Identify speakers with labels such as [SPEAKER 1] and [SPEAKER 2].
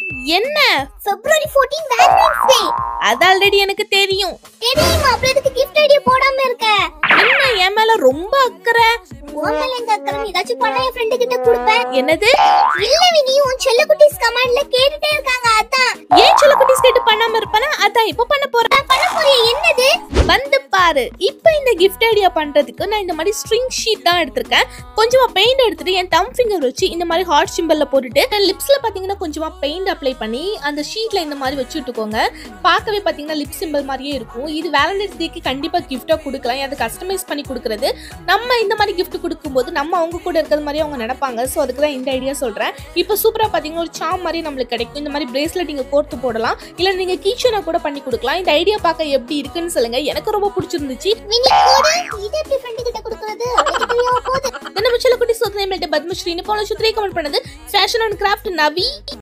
[SPEAKER 1] என்ன
[SPEAKER 2] பிப்ரவரி 14 வேலண்டைன்ஸ் டே
[SPEAKER 1] அது ஆல்ரெடி எனக்கு தெரியும்
[SPEAKER 2] தெரியுமா அப்புறம் எதுக்கு கிஃப்ட் ஐடியா போடாம இருக்க
[SPEAKER 1] என்ன என் மேல ரொம்ப அக்கறை
[SPEAKER 2] உன் மேல எங்க அக்கறம் ஏதாச்சும் பண்ணா என் ஃப்ரெண்டு கிட்ட கொடுப்பேன்
[SPEAKER 1] என்னது
[SPEAKER 2] இல்ல வினி உன் செல்ல குட்டீஸ் கமெண்ட்ல கேட்டுட்டே இருக்காங்க அதான்
[SPEAKER 1] ஏன் சொல்ல குட்டீஸ் கேட்டு பண்ணாம இருப்பானா அதான் இப்ப பண்ண போறேன்
[SPEAKER 2] பண்ண போறிய என்னது
[SPEAKER 1] வந்து பாரு இப்போ இந்த கிஃப்ட் ஐடியா பண்றதுக்கு நான் இந்த மாதிரி ஸ்ட்ரிங் ஷீட் தான் எடுத்திருக்கேன் கொஞ்சமா பெயிண்ட் எடுத்துட்டு என் தம் ஃபிங்கர் வச்சு இந்த மாதிரி ஹார்ட் சிம்பிள்ல போட்டுட்டு லிப்ஸ்ல பாத்தீங்கன்னா கொஞ்சமா பெயிண்ட் அப்ளை பண்ணி அந்த ஷீட்ல இந்த மாதிரி வச்சு விட்டுக்கோங்க பார்க்கவே பாத்தீங்கன்னா லிப் சிம்பிள் மாதிரியே இருக்கும் இது வேலண்டைன்ஸ் டேக்கு கண்டிப்பா கிஃப்டா கொடுக்கலாம் அது கஸ்டமைஸ் பண்ணி கொடுக்கறது நம்ம இந்த மாதிரி gift கொடுக்கும்போது நம்ம அவங்க கூட இருக்கிறது மாதிரி அவங்க நினைப்பாங்க ஸோ அதுக்கு தான் இந்த ஐடியா சொல்றேன் இப்போ சூப்பரா பாத்தீங்கன்னா ஒரு சாம் மாதிரி நம்மளுக்கு கிடைக்கும் இந்த மாதிரி பிரேஸ்லெட் நீங்க கோர்த்து போடலாம் இல்ல நீங்க கீச்சனை கூட பண்ணி கொடுக்கலாம் இந்த ஐடியா பார்க்க எப்படி இருக்குன்னு சொல்லுங்க எனக்கு ரொம்ப பிடிச்சிருந்துச்சு
[SPEAKER 2] வினி கூட இது எப்படி ஃப்ரெண்டு கிட்ட கொடுக்கறது உனக்கு தெரியாம போகுது
[SPEAKER 1] நம்ம சில குட்டி சோதனை பத்மஸ்ரீனு போன சுத்திரை கமெண்ட் பண்ணது ஃபேஷன் அண்ட் கிராஃப்ட் நவி